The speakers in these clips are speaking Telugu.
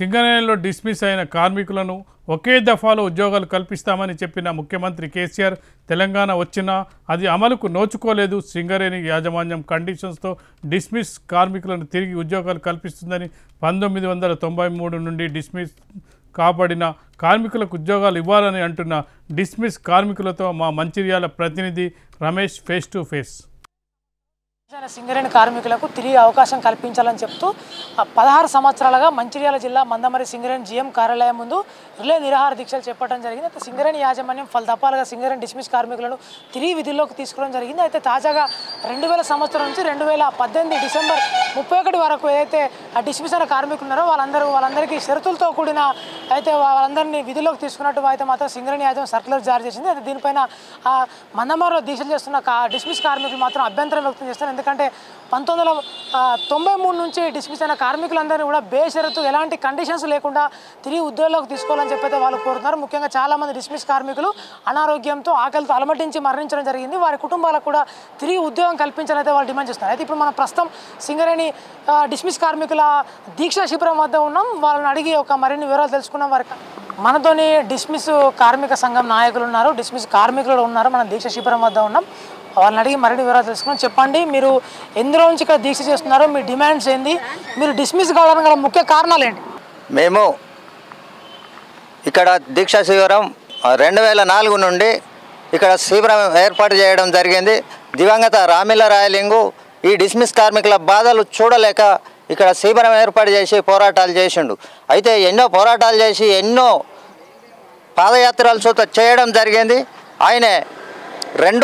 సింగరేణిలో డిస్మిస్ అయిన కార్మికులను ఒకే దఫాలో ఉద్యోగాలు కల్పిస్తామని చెప్పిన ముఖ్యమంత్రి కేసీఆర్ తెలంగాణ వచ్చినా అది అమలుకు నోచుకోలేదు సింగరేణి యాజమాన్యం కండిషన్స్తో డిస్మిస్ కార్మికులను తిరిగి ఉద్యోగాలు కల్పిస్తుందని పంతొమ్మిది వందల తొంభై మూడు నుండి డిస్మిస్ కాబడిన కార్మికులకు ఉద్యోగాలు ఇవ్వాలని అంటున్న డిస్మిస్ కార్మికులతో మా మంచిర్యాల ప్రతినిధి రమేష్ ఫేస్ టు ఫేస్ గిరిజన సింగరేణి కార్మికులకు తిరిగి అవకాశం కల్పించాలని చెప్తూ ఆ పదహారు సంవత్సరాలుగా మంచిర్యాల జిల్లా మందమరి సింగరేణి జీఎం కార్యాలయం ముందు రిలే నిరాహార దీక్షలు చేపట్టడం జరిగింది అయితే సింగరేణి యాజమాన్యం పలు దఫాలుగా సింగరేణి డిస్మిస్ కార్మికులను తిరిగి విధుల్లోకి తీసుకోవడం జరిగింది అయితే తాజాగా రెండు వేల సంవత్సరం నుంచి రెండు వేల పద్దెనిమిది డిసెంబర్ ముప్పై ఒకటి వరకు ఏదైతే ఆ డిస్మిస్ అయిన కార్మికులు ఉన్నారో వాళ్ళందరూ వాళ్ళందరికీ షరతులతో కూడిన అయితే వాళ్ళందరినీ విధుల్లోకి తీసుకున్నట్టు అయితే మాత్రం సింగరేణి యాజమాన్యం సర్కులర్ జారీ చేసింది అయితే దీనిపైన ఆ మందమరిలో దీక్షలు చేస్తున్న కా డిస్మిస్ కార్మికులు మాత్రం అభ్యంతరం వ్యక్తం చేస్తారు ఎందుకంటే పంతొమ్మిది వందల ఆ, తొంభై మూడు నుంచి డిస్మిస్ అయిన కార్మికులందరినీ కూడా బేషరతు ఎలాంటి కండిషన్స్ లేకుండా తిరిగి ఉద్యోగంలోకి తీసుకోవాలని చెప్పి అయితే వాళ్ళు కోరుతున్నారు ముఖ్యంగా చాలామంది డిస్మిస్ కార్మికులు అనారోగ్యంతో ఆకలితో అలమటించి మరణించడం జరిగింది వారి కుటుంబాలకు కూడా తిరిగి ఉద్యోగం కల్పించాలని అయితే వాళ్ళు డిమాండ్ చేస్తున్నారు అయితే ఇప్పుడు మనం ప్రస్తుతం సింగరేణి ఆ, డిస్మిస్ కార్మికుల దీక్షా శిబిరం వద్ద ఉన్నాం వాళ్ళని అడిగి ఒక మరిన్ని వివరాలు తెలుసుకున్నాం వారి మనతోని డిస్మిస్ కార్మిక సంఘం నాయకులు ఉన్నారు డిస్మిస్ కార్మికులు ఉన్నారు మనం దీక్ష శిబిరం వద్ద ఉన్నాం వాళ్ళని అడిగి మరిన్ని వివరాలు తెలుసుకున్నాం చెప్పండి మీరు ఎందులో నుంచి ఇక్కడ దీక్ష చేస్తున్నారు మీ డిమాండ్స్ ఏంది మీరు డిస్మిస్ కావడానికి గల ముఖ్య కారణాలు ఏంటి మేము ఇక్కడ దీక్షా శిబిరం రెండు వేల నాలుగు నుండి ఇక్కడ శిబిరం ఏర్పాటు చేయడం జరిగింది దివంగత రామిల రాయలింగు ఈ డిస్మిస్ కార్మికుల బాధలు చూడలేక ఇక్కడ శిబిరం ఏర్పాటు చేసి పోరాటాలు చేసిండు అయితే ఎన్నో పోరాటాలు చేసి ఎన్నో పాదయాత్రలు చూత చేయడం జరిగింది ఆయనే రెండు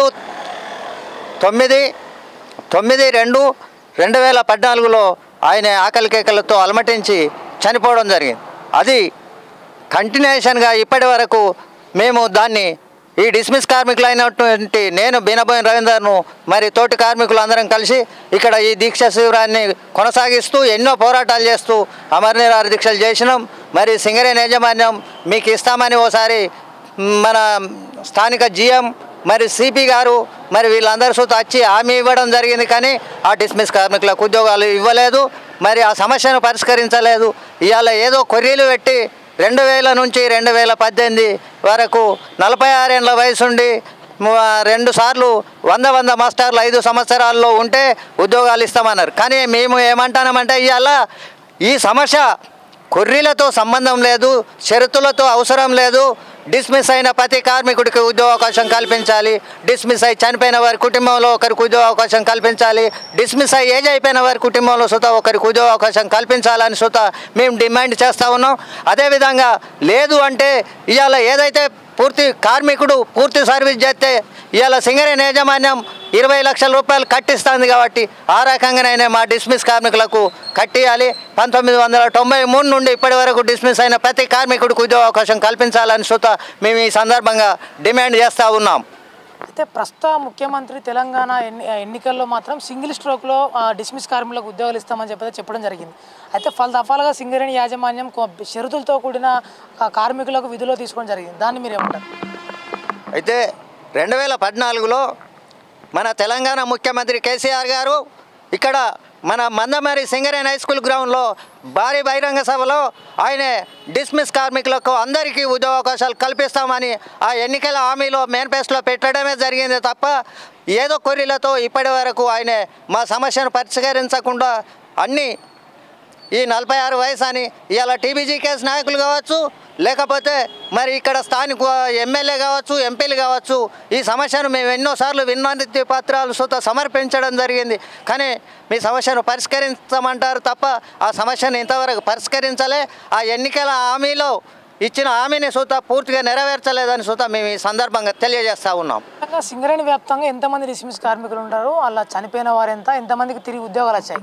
తొమ్మిది తొమ్మిది రెండు రెండు వేల పద్నాలుగులో ఆయన ఆకలి కేకలతో అలమటించి చనిపోవడం జరిగింది అది కంటిన్యూషన్గా ఇప్పటి వరకు మేము దాన్ని ఈ డిస్మిస్ కార్మికులు అయినటువంటి నేను బీనబోయిన రవీందర్ను మరి తోటి కార్మికులు అందరం కలిసి ఇక్కడ ఈ దీక్ష శిబిరాన్ని కొనసాగిస్తూ ఎన్నో పోరాటాలు చేస్తూ అమరనిరాహార దీక్షలు చేసినాం మరి సింగరేణి యాజమాన్యం మీకు ఇస్తామని ఓసారి మన స్థానిక జిఎం మరి సిపి గారు మరి వీళ్ళందరి సూత వచ్చి హామీ ఇవ్వడం జరిగింది కానీ ఆ డిస్మిస్ కార్మికులకు ఉద్యోగాలు ఇవ్వలేదు మరి ఆ సమస్యను పరిష్కరించలేదు ఇవాళ ఏదో కొర్రీలు పెట్టి రెండు వేల నుంచి రెండు వేల పద్దెనిమిది వరకు నలభై ఆరేళ్ళ వయసుండి మ- రెండు సార్లు వంద వంద మాస్టర్లు ఐదు సంవత్సరాల్లో ఉంటే ఉద్యోగాలు ఇస్తామన్నారు కానీ మేము ఏమంటామంటే ఇవాళ ఈ సమస్య కొర్రీలతో సంబంధం లేదు షరతులతో అవసరం లేదు డిస్మిస్ అయిన ప్రతి కార్మికుడికి ఉద్యోగ అవకాశం కల్పించాలి డిస్మిస్ అయి చనిపోయిన వారి కుటుంబంలో ఒకరికి ఉద్యోగ అవకాశం కల్పించాలి డిస్మిస్ అయి ఏజ్ అయిపోయిన వారి కుటుంబంలో సుత ఒకరికి ఉద్యోగ అవకాశం కల్పించాలని సుత మేము డిమాండ్ చేస్తూ ఉన్నాం అదేవిధంగా లేదు అంటే ఇవాళ ఏదైతే పూర్తి కార్మికుడు పూర్తి సర్వీస్ చేస్తే ఇవాళ సింగరేణి యాజమాన్యం ఇరవై లక్షల రూపాయలు కట్టిస్తుంది కాబట్టి ఆ రకంగానైనా మా డిస్మిస్ కార్మికులకు కట్టియాలి పంతొమ్మిది వందల తొంభై మూడు నుండి ఇప్పటి వరకు డిస్మిస్ అయిన ప్రతి కార్మికుడికి ఉద్యోగ అవకాశం కల్పించాలని సుత మేము ఈ సందర్భంగా డిమాండ్ చేస్తూ ఉన్నాం అయితే ప్రస్తుత ముఖ్యమంత్రి తెలంగాణ ఎన్ని ఎన్నికల్లో మాత్రం సింగిల్ స్ట్రోక్లో ఆ, డిస్మిస్ కార్మికులకు ఉద్యోగాలు ఇస్తామని చెప్పి అయితే చెప్పడం జరిగింది అయితే ఫల దఫాలుగా సింగరేణి యాజమాన్యం కొ- షరతులతో కూడిన ఆ, కార్మికులకు విధులో తీసుకోవడం జరిగింది దాన్ని మీరు ఏమంటారు అయితే రెండు వేల పద్నాలుగులో మన తెలంగాణ ముఖ్యమంత్రి కేసీఆర్ గారు ఇక్కడ మన మందమరి సింగరేణి హై స్కూల్ గ్రౌండ్లో భారీ బహిరంగ సభలో ఆయన డిస్మిస్ కార్మికులకు అందరికీ ఉద్యోగ అవకాశాలు కల్పిస్తామని ఆ ఎన్నికల హామీలో మేనిఫెస్టోలో పెట్టడమే జరిగింది తప్ప ఏదో కొర్రీలతో ఇప్పటి వరకు ఆయన మా సమస్యను పరిష్కరించకుండా అన్నీ ఈ నలభై ఆరు వయసు అని ఇవాళ టీబీజీ కేసు నాయకులు కావచ్చు లేకపోతే మరి ఇక్కడ స్థానిక ఎమ్మెల్యే కావచ్చు ఎంపీలు కావచ్చు ఈ సమస్యను మేము ఎన్నోసార్లు విన్నతి పత్రాలు సుత సమర్పించడం జరిగింది కానీ మీ సమస్యను పరిష్కరించమంటారు తప్ప ఆ సమస్యను ఇంతవరకు పరిష్కరించలే ఆ ఎన్నికల హామీలో ఇచ్చిన హామీని సుత పూర్తిగా నెరవేర్చలేదని సుత మేము ఈ సందర్భంగా తెలియజేస్తూ ఉన్నాం ముఖ్యంగా సింగరేణి వ్యాప్తంగా ఎంతమంది డిస్మిస్ కార్మికులు ఉంటారు అలా చనిపోయిన వారు ఎంత ఎంతమందికి తిరిగి ఉద్యోగాలు వచ్చాయి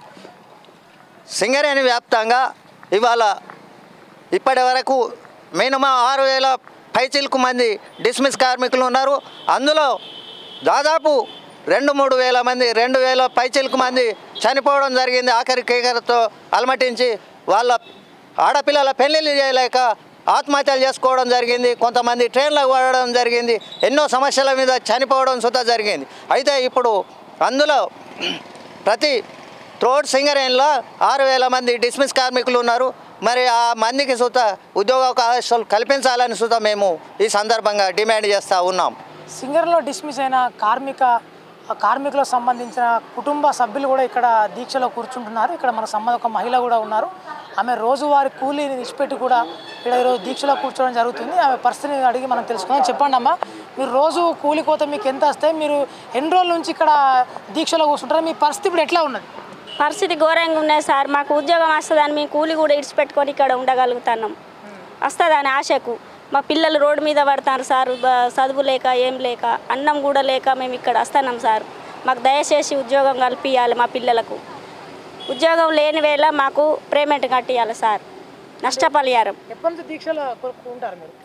సింగరేణి వ్యాప్తంగా ఇవాళ ఇప్పటి వరకు మినిమం ఆరు వేల పైచిలకు మంది డిస్మిస్ కార్మికులు ఉన్నారు అందులో దాదాపు రెండు మూడు వేల మంది రెండు వేల పైచిలకు మంది చనిపోవడం జరిగింది ఆఖరి కేకలతో అలమటించి వాళ్ళ ఆడపిల్లల పెళ్ళిళ్ళు చేయలేక ఆత్మహత్యలు చేసుకోవడం జరిగింది కొంతమంది ట్రైన్లో పడడం జరిగింది ఎన్నో సమస్యల మీద చనిపోవడం సుతా జరిగింది అయితే ఇప్పుడు అందులో ప్రతి త్రోడ్ సింగరేణిలో ఆరు వేల మంది డిస్మిస్ కార్మికులు ఉన్నారు మరి ఆ మందికి సుత ఉద్యోగ అవకాశాలు కల్పించాలని సుత మేము ఈ సందర్భంగా డిమాండ్ చేస్తూ ఉన్నాం సింగర్లో డిస్మిస్ అయిన కార్మిక ఆ కార్మికులకు సంబంధించిన కుటుంబ సభ్యులు కూడా ఇక్కడ దీక్షలో కూర్చుంటున్నారు ఇక్కడ మన సంబంధ ఒక మహిళ కూడా ఉన్నారు ఆమె రోజువారి కూలీని విడిచిపెట్టి కూడా ఇక్కడ ఈరోజు దీక్షలో కూర్చోవడం జరుగుతుంది ఆమె పరిస్థితిని అడిగి మనం తెలుసుకుందాం చెప్పండి అమ్మా మీరు రోజు కూలి కోత మీకు ఎంత వస్తాయి మీరు ఎన్ని రోజుల నుంచి ఇక్కడ దీక్షలో కూర్చుంటారు మీ పరిస్థితి ఇప్పుడు ఎట్లా ఉన్నది పరిస్థితి ఘోరంగా ఉన్నది సార్ మాకు ఉద్యోగం వస్తుందని మేము కూలి కూడా ఇడిచిపెట్టుకొని ఇక్కడ ఉండగలుగుతున్నాం వస్తుందని ఆశకు మా పిల్లలు రోడ్డు మీద పడతారు సార్ బ- చదువు లేక ఏం లేక అన్నం కూడా లేక మేము ఇక్కడ వస్తున్నాం సార్ మాకు దయచేసి ఉద్యోగం కల్పించాలి మా పిల్లలకు ఉద్యోగం లేని వేళ మాకు పేమెంట్ కట్టియాలి సార్ నష్టపరిహారం ఎప్పటి నుంచి దీక్షలో ఉంటారు మీరు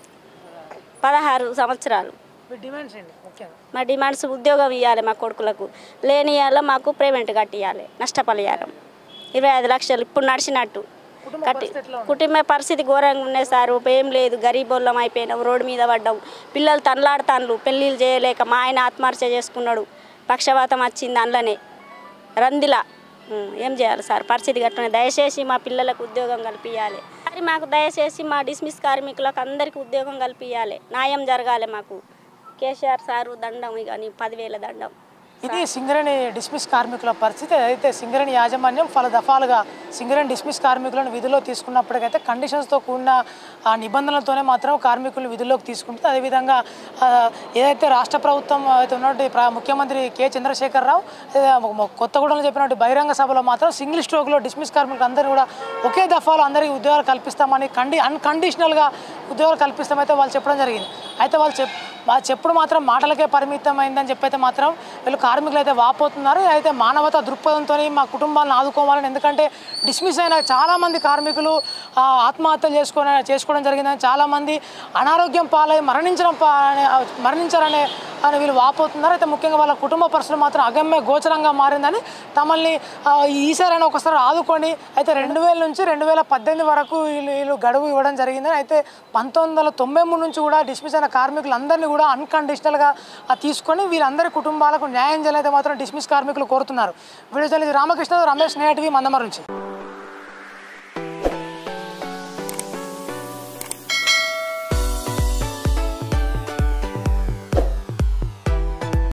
పదహారు సంవత్సరాలు మీ డిమాండ్స్ ఏంటి ముఖ్యంగా మా డిమాండ్స్ ఉద్యోగం ఇవ్వాలి మా కొడుకులకు లేని ఇవ్వాల మాకు పేమెంట్ కట్టియాలి నష్టపరిహారం ఇరవై ఐదు లక్షలు ఇప్పుడు నడిచినట్టు కుటుంబ కట్టి పరిస్థితి ఎట్లా ఉంది? కుటుంబ పరిస్థితి ఘోరంగా ఉన్నాయి సార్ ఏం లేదు గరీబోళ్ళం అయిపోయినాం రోడ్డు మీద పడ్డాం పిల్లలు తనలాడుతాన్లు పెళ్ళిళ్ళు చేయలేక మా ఆయన ఆత్మహత్య చేసుకున్నాడు పక్షవాతం వచ్చింది అందులోనే రందిలా ఉం, ఏం చేయాలి సార్ పరిస్థితి గట్టునే దయచేసి మా పిల్లలకు ఉద్యోగం కల్పించాలి మరి మాకు దయచేసి మా డిస్మిస్ కార్మికులకు అందరికీ ఉద్యోగం కల్పించాలి న్యాయం జరగాలి మాకు కేసీఆర్ సారు దండం ఇక నీ పదివేల దండం ఇది సింగరేణి డిస్మిస్ కార్మికుల పరిస్థితి అయితే సింగరేణి యాజమాన్యం పలు దఫాలుగా సింగరేణి డిస్మిస్ కార్మికులను విధిలో తీసుకున్నప్పటికైతే కండిషన్స్తో కూడిన ఆ నిబంధనలతోనే మాత్రం కార్మికులు విధుల్లోకి తీసుకుంటుంది అదేవిధంగా ఆ, ఏదైతే రాష్ట్ర ప్రభుత్వం అయితే ఉన్నటువంటి ప్ర- ముఖ్యమంత్రి కె చంద్రశేఖరరావు ఏ, మొ- కొత్తగూడెంలో చెప్పినట్టు బహిరంగ సభలో మాత్రం సింగిల్ స్ట్రోక్లో డిస్మిస్ కార్మికులు అందరినీ కూడా ఒకే దఫాలో అందరికీ ఉద్యోగాలు కల్పిస్తామని కండి అన్కండిషనల్గా ఉద్యోగాలు కల్పిస్తామైతే వాళ్ళు చెప్పడం జరిగింది అయితే వాళ్ళు చెప్ వాళ్ళు చెప్పుడు మాత్రం మాటలకే పరిమితమైందని చెప్పైతే మాత్రం వీళ్ళు కార్మికులు అయితే వాపోతున్నారు అయితే మానవతా దృక్పథంతో మా కుటుంబాలను ఆదుకోవాలని ఎందుకంటే డిస్మిస్ అయిన చాలామంది కార్మికులు ఆ, ఆత్మహత్యలు చేసుకొని చేసుకోవడం జరిగిందని చాలామంది అనారోగ్యం పాలై మరణించడం పా అనే- మరణించారనే అని వీళ్ళు వాపోతున్నారు అయితే ముఖ్యంగా వాళ్ళ కుటుంబ పరిస్థితులు మాత్రం అగమ్య గోచరంగా మారిందని తమల్ని ఆ, ఈసారైనా ఒకసారి ఆదుకొని అయితే రెండు వేల నుంచి రెండు వేల పద్దెనిమిది వరకు వీళ్ళు వీళ్ళు గడువు ఇవ్వడం జరిగిందని అయితే పంతొమ్మిది వందల తొంభై మూడు నుంచి కూడా డిస్మిస్ అయిన కార్మికులందరినీ కూడా అన్కండిషనల్గా తీసుకొని వీళ్ళందరి కుటుంబాలకు న్యాయం చేయాలైతే మాత్రం డిస్మిస్ కార్మికులు కోరుతున్నారు వీడియో జర్నలిస్ట్ రామకృష్ణ రమేష్ నేటివి మందమర నుంచి